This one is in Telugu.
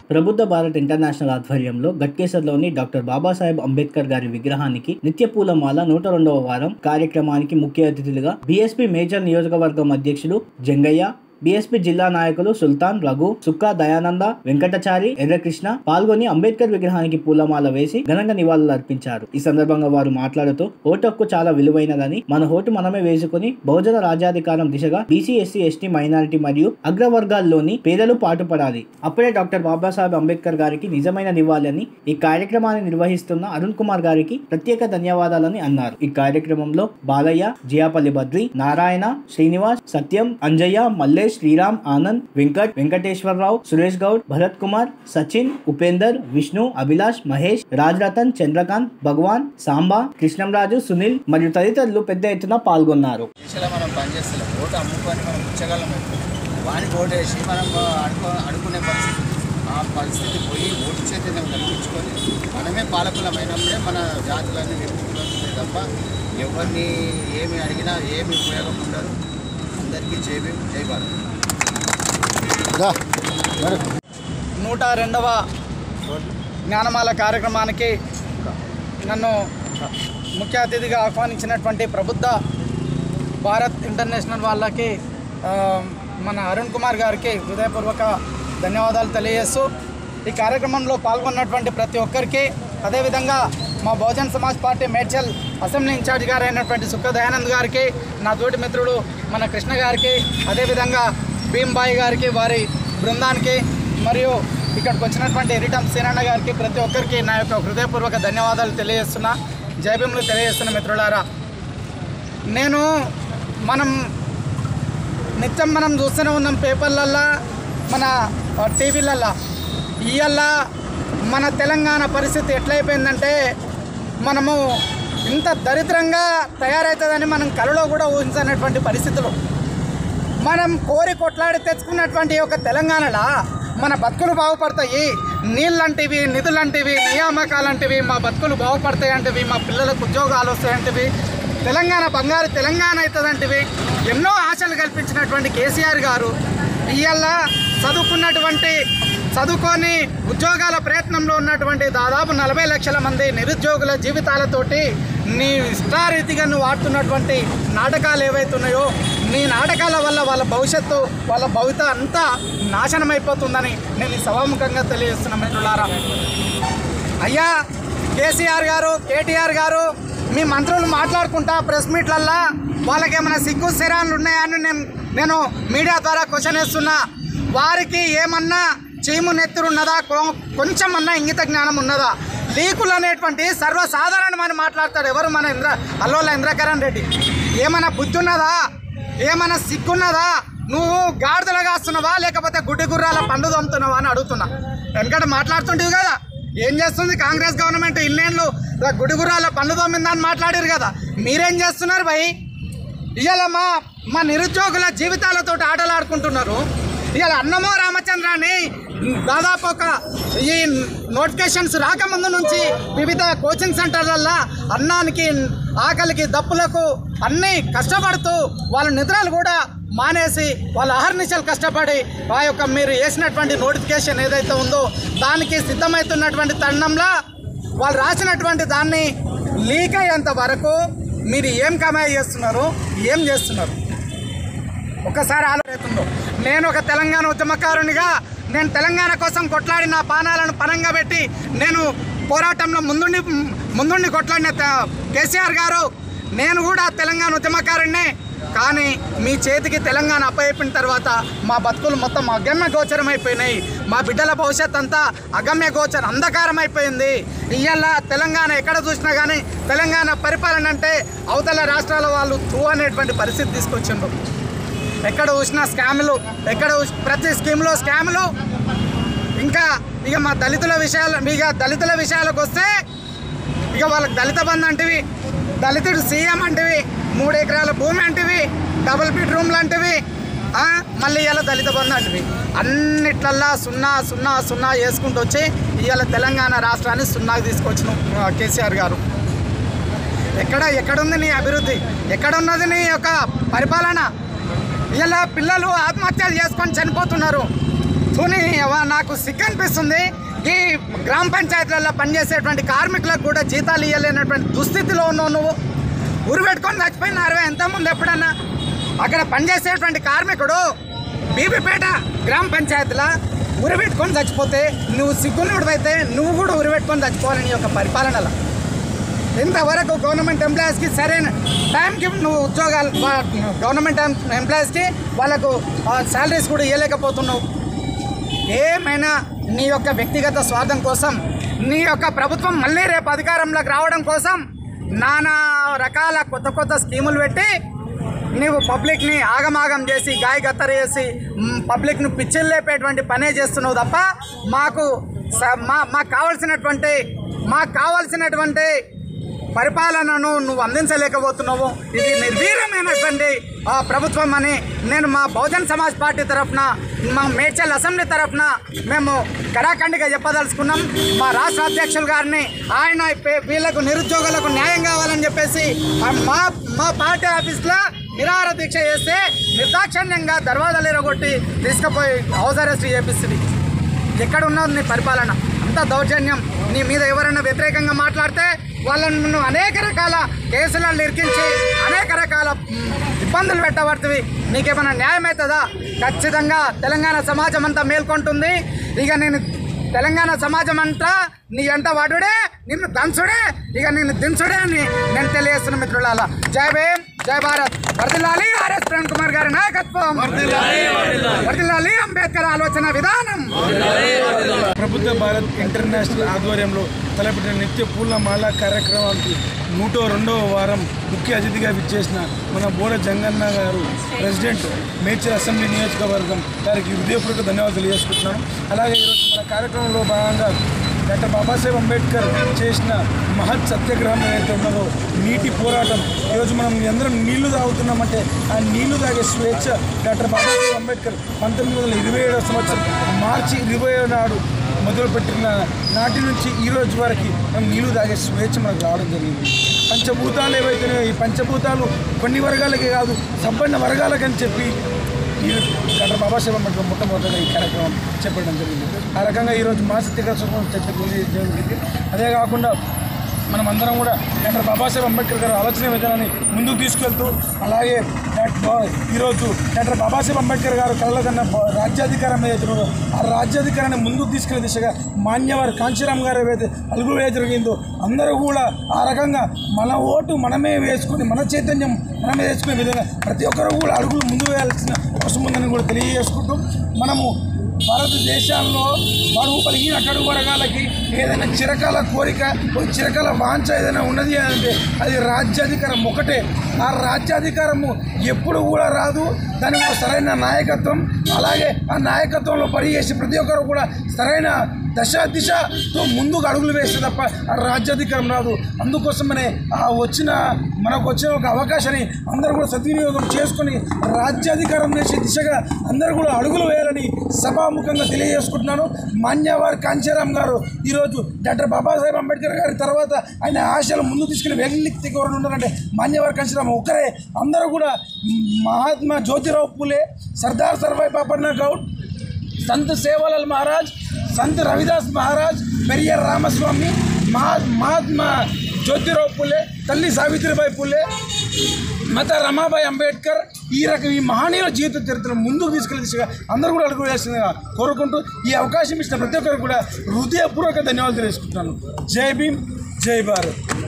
ప్రబుద్ధ భారత్ ఇంటర్నేషనల్ ఆధ్వర్యంలో గట్కేసర్లోని డాక్టర్ బాబాసాహెబ్ అంబేద్కర్ గారి విగ్రహానికి నిత్య పూలమాల నూట రెండవ వారం కార్యక్రమానికి ముఖ్య అతిథులుగా బీఎస్పీ మేజర్ నియోజకవర్గం అధ్యక్షులు జంగయ్య బీఎస్పీ జిల్లా నాయకులు సుల్తాన్ రఘు సుక్కా దయానంద వెంకటచారి ఎర్రకృష్ణ పాల్గొని అంబేద్కర్ విగ్రహానికి పూలమాల వేసి ఘనంగా నివాళులు అర్పించారు ఈ సందర్భంగా వారు మాట్లాడుతూ ఓటు హక్కు చాలా విలువైనదని మన ఓటు మనమే వేసుకుని బహుజన రాజ్యాధికారం దిశగా బీసీ ఎస్సీ ఎస్టీ మైనారిటీ మరియు అగ్రవర్గాల్లోని పేదలు పాటుపడాలి అప్పుడే డాక్టర్ బాబాసాహెబ్ అంబేద్కర్ గారికి నిజమైన నివాళని ఈ కార్యక్రమాన్ని నిర్వహిస్తున్న అరుణ్ కుమార్ గారికి ప్రత్యేక ధన్యవాదాలని అన్నారు ఈ కార్యక్రమంలో బాలయ్య జియాపల్లి బద్రి నారాయణ శ్రీనివాస్ సత్యం అంజయ్య మల్లేష్ శ్రీరామ్ ఆనంద్ వెంకట్ వెంకటేశ్వరరావు సురేష్ గౌడ్ భరత్ కుమార్ సచిన్ ఉపేందర్ విష్ణు అభిలాష్ మహేష్ రాజ్ రతన్ చంద్రకాంత్ భగవాన్ సాంబా కృష్ణంరాజు సునీల్ మరియు తదితరులు పెద్ద ఎత్తున పాల్గొన్నారు దిశలో మనం పనిచేస్తలేం ఓటు అమ్ముకొని మనం పుచ్చగలం వానికి ఓటు వేసి మనం అడుకో అడుకునే పరిస్థితి ఆ పరిస్థితి పోయి ఓటు చైతన్యం కల్పించుకొని మనమే పాలకులమైనప్పుడే మన జాతులన్నీ విముక్తులవుతున్నాయి తప్ప ఎవరిని ఏమి అడిగినా ఏమి ఉపయోగం ఉండదు అందరికీ జైబీ జై భారత్ నూట రెండవ జ్ఞానమాల కార్యక్రమానికి నన్ను ముఖ్య అతిథిగా ఆహ్వానించినటువంటి ప్రబుద్ధ భారత్ ఇంటర్నేషనల్ వాళ్ళకి ఆ, మన అరుణ్ కుమార్ గారికి హృదయపూర్వక ధన్యవాదాలు తెలియజేస్తూ ఈ కార్యక్రమంలో పాల్గొన్నటువంటి ప్రతి ఒక్కరికి అదేవిధంగా మా Bahujan Samaj party Medchal assembly incharge గారు అయినటువంటి సుఖ దయానంద్ గారికి నా తోటి మిత్రుడు మన కృష్ణ గారికి అదేవిధంగా భీంబాయి గారికి వారి బృందానికి మరియు ఇక్కడికి వచ్చినటువంటి ఎరిటం సీనన్న గారికి ప్రతి ఒక్కరికి నా యొక్క హృదయపూర్వక ధన్యవాదాలు తెలియజేస్తున్నా జైభీములు తెలియజేస్తున్న మిత్రులారా నేను మనం నిత్యం మనం చూస్తూనే ఉన్నాం పేపర్లల్లో మన ఆ, టీవీలల్లో ఇవాళ మన తెలంగాణ పరిస్థితి ఎట్లయిపోయిందంటే మనము ఇంత దరిద్రంగా తయారవుతుందని మనం కలలో కూడా ఊహించనటువంటి పరిస్థితులు మనం కోరి కొట్లాడి తెచ్చుకున్నటువంటి ఒక తెలంగాణలో మన బతుకులు బాగుపడతాయి నీళ్ళంటివి నిధులంటివి నియామకాలంటివి మా బతుకులు బాగుపడతాయి అంటివి మా పిల్లలకు ఉద్యోగాలు వస్తాయంటివి తెలంగాణ బంగారు తెలంగాణ అవుతుందంటివి ఎన్నో ఆశలు కల్పించినటువంటి కేసీఆర్ గారు ఇవాళ చదువుకున్నటువంటి చదువుకొని ఉద్యోగాల ప్రయత్నంలో ఉన్నటువంటి దాదాపు నలభై లక్షల మంది నిరుద్యోగుల జీవితాలతోటి నీ ఇష్టారీతిగా నువ్వు ఆడుతున్నటువంటి నాటకాలు ఏవైతున్నాయో నీ నాటకాల వల్ల వాళ్ళ భవిష్యత్తు వాళ్ళ భవిత అంతా నాశనం అయిపోతుందని నేను ఈ సభాముఖంగా తెలియజేస్తున్నా మిత్రులారా అయ్యా కేసీఆర్ గారు కేటీఆర్ గారు మీ మంత్రులు మాట్లాడుకుంటా ప్రెస్ మీట్లల్లా వాళ్ళకి ఏమైనా సిగ్గు శరాలు ఉన్నాయని నేను నేను మీడియా ద్వారా క్వశ్చన్ వేస్తున్నా వారికి ఏమన్నా చీము నెత్తురు ఉన్నదా కొ- కొంచెం అన్నా ఇంగిత జ్ఞానం ఉన్నదా లీకులు అనేటువంటి సర్వసాధారణమని మాట్లాడతాడు ఎవరు మన ఇంద్ర అల్లోల ఇంద్రకరణ్ రెడ్డి ఏమైనా బుద్ధి ఉన్నదా ఏమైనా సిగ్గున్నదా నువ్వు గాడిదలు కాస్తున్నావా లేకపోతే గుడ్డి గుర్రాల పండు దొమ్ముతున్నావా అని అడుగుతున్నా ఎందుకంటే మాట్లాడుతుంటివి కదా ఏం చేస్తుంది కాంగ్రెస్ గవర్నమెంట్ ఇన్నేళ్ళు గుడి గుర్రాల పండు దొమ్మిందని మాట్లాడారు కదా మీరేం చేస్తున్నారు భయ్ ఇవాళ మా మా నిరుద్యోగుల జీవితాలతో ఆటలాడుకుంటున్నారు ఇవాళ అన్నమో రామచంద్రాన్ని దాదాపు ఒక ఈ నోటిఫికేషన్స్ రాకముందు నుంచి వివిధ కోచింగ్ సెంటర్లల్లో అన్నానికి ఆకలికి దప్పులకు అన్నీ కష్టపడుతూ వాళ్ళ నిద్రలు కూడా మానేసి వాళ్ళ అహర్నిశలు కష్టపడి ఆ యొక్క మీరు వేసినటువంటి నోటిఫికేషన్ ఏదైతే ఉందో దానికి సిద్ధమవుతున్నటువంటి తరుణంలో వాళ్ళు రాసినటువంటి దాన్ని లీక్ అయ్యేంత వరకు మీరు ఏం కమాయి చేస్తున్నారు ఏం చేస్తున్నారు ఒకసారి ఆలోచిస్తుందో నేను ఒక తెలంగాణ ఉద్యమకారునిగా నేను తెలంగాణ కోసం కొట్లాడి నా పానాలను పనంగా పెట్టి నేను పోరాటంలో ముందుండి ముందుండి కొట్లాడిన త- కేసీఆర్ గారు నేను కూడా తెలంగాణ ఉద్యమకారుణ్ణే కానీ మీ చేతికి తెలంగాణ అప్పయిపోయిన తర్వాత మా బతుకులు మొత్తం అగమ్య గోచరం అయిపోయినాయి మా బిడ్డల భవిష్యత్ అంతా అగమ్య గోచరం అంధకారం అయిపోయింది ఇవాళ తెలంగాణ ఎక్కడ చూసినా కానీ తెలంగాణ పరిపాలన అంటే అవతల రాష్ట్రాల వాళ్ళు త్రూ అనేటువంటి పరిస్థితి తీసుకొచ్చిండ్రు ఎక్కడ చూసినా స్కాములు ఎక్కడ చూసి- ప్రతి స్కీమ్లో స్కాములు ఇంకా ఇక మా దళితుల విషయాలు ఇక దళితుల విషయాలకు వస్తే ఇక వాళ్ళకి దళిత బంధు అంటివి దళితుడు సీఎం అంటివి మూడు ఎకరాల భూమి అంటివి డబుల్ బెడ్రూమ్ లాంటివి ఆ, మళ్ళీ ఇవాళ దళిత బంధు అంటివి అన్నిట్లల్లా సున్నా సున్నా సున్నా వేసుకుంటూ వచ్చి ఇవాళ తెలంగాణ రాష్ట్రాన్ని సున్నాకి తీసుకొచ్చిన ఆ, కేసీఆర్ గారు ఎక్కడ ఎక్కడుంది నీ అభివృద్ధి ఎక్కడున్నది నీ యొక్క పరిపాలన ఇలా పిల్లలు ఆత్మహత్యలు చేసుకొని చనిపోతున్నారు తుని ఎవ- నాకు సిగ్గు అనిపిస్తుంది ఈ గ్రామ పంచాయతీలలో పనిచేసేటువంటి కార్మికులకు కూడా జీతాలు ఇవ్వలేనటువంటి దుస్థితిలో ఉన్నావు నువ్వు ఉరి పెట్టుకొని చచ్చిపోయినారు ఎంతమంది ఎప్పుడన్నా అక్కడ పనిచేసేటువంటి కార్మికుడు బీబీపేట గ్రామ పంచాయతీలో ఉరి పెట్టుకొని చచ్చిపోతే నువ్వు సిగ్గునుడివైతే నువ్వు కూడా ఉరి పెట్టుకొని చచ్చిపోవాలని ఈ యొక్క పరిపాలనలో ఇంతవరకు గవర్నమెంట్ ఎంప్లాయీస్కి సరైన టైంకి నువ్వు ఉద్యోగాలు వా- గవర్నమెంట్ ఎం- ఎంప్లాయీస్కి వాళ్ళకు శాలరీస్ కూడా ఇవ్వలేకపోతున్నావు ఏమైనా నీ యొక్క వ్యక్తిగత స్వార్థం కోసం నీ యొక్క ప్రభుత్వం మళ్ళీ రేపు అధికారంలోకి రావడం కోసం నానా రకాల కొత్త కొత్త స్కీములు పెట్టి నీవు పబ్లిక్ని ఆగమాగం చేసి గాయ గత్తర చేసి మ్, పబ్లిక్ను పిచ్చిలు లేపేటువంటి పనే చేస్తున్నావు తప్ప మాకు స- మా మాకు కావాల్సినటువంటి మాకు కావాల్సినటువంటి పరిపాలనను నువ్వు అందించలేకపోతున్నావు ఇది నిర్వీర్యమైనటువంటి ఆ, ప్రభుత్వం అని నేను మా బహుజన్ సమాజ్ పార్టీ తరఫున మా మేడ్చల్ అసెంబ్లీ తరఫున మేము కడాఖండిగా చెప్పదలుచుకున్నాం మా రాష్ట్ర అధ్యక్షులు గారిని ఆయన పే- వీళ్ళకు నిరుద్యోగులకు న్యాయం కావాలని చెప్పేసి ఆ, మా మా పార్టీ ఆఫీస్లో నిరాహార దీక్ష చేస్తే నిర్దాక్షిణ్యంగా దర్వాజాలు ఎరగొట్టి తీసుకుపోయి హౌస్ అరెస్ట్ చేపిస్తుంది ఎక్కడ ఉన్నది నీ పరిపాలన అంత దౌర్జన్యం నీ మీద ఎవరైనా వ్యతిరేకంగా మాట్లాడితే వాళ్ళని నువ్వు అనేక రకాల కేసులను ఇరికించి అనేక రకాల మ్, ఇబ్బందులు పెట్టబడుతుంది నీకేమైనా న్యాయం అవుతుందా ఖచ్చితంగా తెలంగాణ సమాజం అంతా మేల్కొంటుంది ఇక నేను తెలంగాణ సమాజం అంతా నీ ఎంట వాడుడే నిన్ను దంచుడే ఇక నిన్ను దించుడే అని నేను తెలియజేస్తున్న మిత్రులాల జై భీమ్ జై భారత్ వర్దిల్లాలి ఆర్ఎస్ ప్రేమ్ కుమార్ గారి నాయకత్వం వర్దిల్లాలి అంబేద్కర్ ఆలోచన విధానం ప్రభుత్వ భారత్ ఇంటర్నేషనల్ ఆధ్వర్యంలో తలపెట్టిన నిత్య పూల మాల కార్యక్రమానికి నూట రెండవ వారం ముఖ్య అతిథిగా విచ్చేసిన మన బోడ జంగన్న గారు ప్రెసిడెంట్ మేడ్చల్ అసెంబ్లీ నియోజకవర్గం గారికి హృదయపూర్వక ధన్యవాదాలు తెలియజేసుకుంటున్నాను అలాగే ఈరోజు మన కార్యక్రమంలో భాగంగా డాక్టర్ బాబాసాహెబ్ అంబేద్కర్ చేసిన మహత్ సత్యాగ్రహం ఏదైతే ఉన్నదో నీటి పోరాటం ఈరోజు మనం అందరం నీళ్లు తాగుతున్నామంటే ఆ నీళ్లు తాగే స్వేచ్ఛ డాక్టర్ బాబాసాహెబ్ అంబేద్కర్ పంతొమ్మిది వందల ఇరవై ఏడవ సంవత్సరం మార్చి ఇరవై నాడు మొదలుపెట్టిన నాటి నుంచి ఈ రోజు వరకు మనం నీళ్లు తాగే స్వేచ్ఛ మనకు రావడం జరిగింది పంచభూతాలు ఏవైతున్నాయో ఈ పంచభూతాలు కొన్ని వర్గాలకే కాదు సంపన్న వర్గాలకని చెప్పి ఈ డాక్టర్ బాబాసాహెబ్ అంబేద్కర్ మొట్టమొదటిగా ఈ కార్యక్రమం చేపట్టడం జరిగింది ఆ రకంగా ఈరోజు మా సత్యగ్రహం చర్చకు జరిగింది అదే కాకుండా మనం అందరం కూడా డాక్టర్ బాబాసాహెబ్ అంబేద్కర్ గారి ఆలోచన విధానాన్ని ముందుకు తీసుకెళ్తూ అలాగే డాక్టర్ బా- ఈరోజు డాక్టర్ బాబాసాహెబ్ అంబేద్కర్ గారు కళలో కన్నా బా- రాజ్యాధికారం ఏదైతే ఉన్నదో ఆ రాజ్యాధికారాన్ని ముందుకు తీసుకెళ్లే దిశగా మాన్యవారు కాంచీరామ్ గారు ఏవైతే అలుగు వేయ జరిగిందో అందరూ కూడా ఆ రకంగా మన ఓటు మనమే వేసుకుని మన చైతన్యం మనమే వేసుకునే విధంగా ప్రతి ఒక్కరు కూడా అడుగులు ముందు వేయాల్సిన అవసరం ఉందని కూడా తెలియజేసుకుంటూ మనము భారతదేశంలో బరువు పలిగిన అట్టడుగు వర్గాలకి ఏదైనా చిరకాల కోరిక ఒక చిరకాల వాంఛ ఏదైనా ఉన్నది అంటే అది రాజ్యాధికారం ఒకటే ఆ రాజ్యాధికారము ఎప్పుడు కూడా రాదు దానికి ఒక సరైన నాయకత్వం అలాగే ఆ నాయకత్వంలో పనిచేసి ప్రతి ఒక్కరు కూడా సరైన దశ దిశతో ముందుకు అడుగులు వేస్తే తప్ప ఆ రాజ్యాధికారం రాదు అందుకోసమనే ఆ వచ్చిన మనకు వచ్చిన ఒక అవకాశాన్ని అందరూ కూడా సద్వినియోగం చేసుకొని రాజ్యాధికారం చేసే దిశగా అందరూ కూడా అడుగులు వేయాలని సభాముఖంగా తెలియజేసుకుంటున్నాను మాన్యవారి కాంచీరామ్ గారు ఈరోజు డాక్టర్ బాబాసాహెబ్ అంబేద్కర్ గారి తర్వాత ఆయన ఆశలు ముందు తీసుకుని వ్యక్తి ఎవరు ఉన్నారంటే మాన్యవారి కాంచీరామ్ ఒక్కరే అందరూ కూడా మహాత్మా జ్యోతిరావు పూలే సర్దార్ సర్వాయి పాపన్న గౌడ్ సంత్ సేవాలాల్ మహారాజ్ సంత్ రవిదాస్ మహారాజ్ పెరియర్ రామస్వామి మహా మహాత్మా జ్యోతిరావు పూలే తల్లి సావిత్రిబాయి పూలే మత రమాబాయి అంబేద్కర్ ఈ రకం ఈ మహనీయుల జీవిత చరిత్ర ముందుకు తీసుకెళ్లే దిశగా అందరూ కూడా అడుగు వేసిందిగా కోరుకుంటూ ఈ అవకాశం ఇచ్చిన ప్రతి ఒక్కరు కూడా హృదయపూర్వక ధన్యవాదాలు తెలుసుకుంటున్నాను జై భీమ్ జై భారత్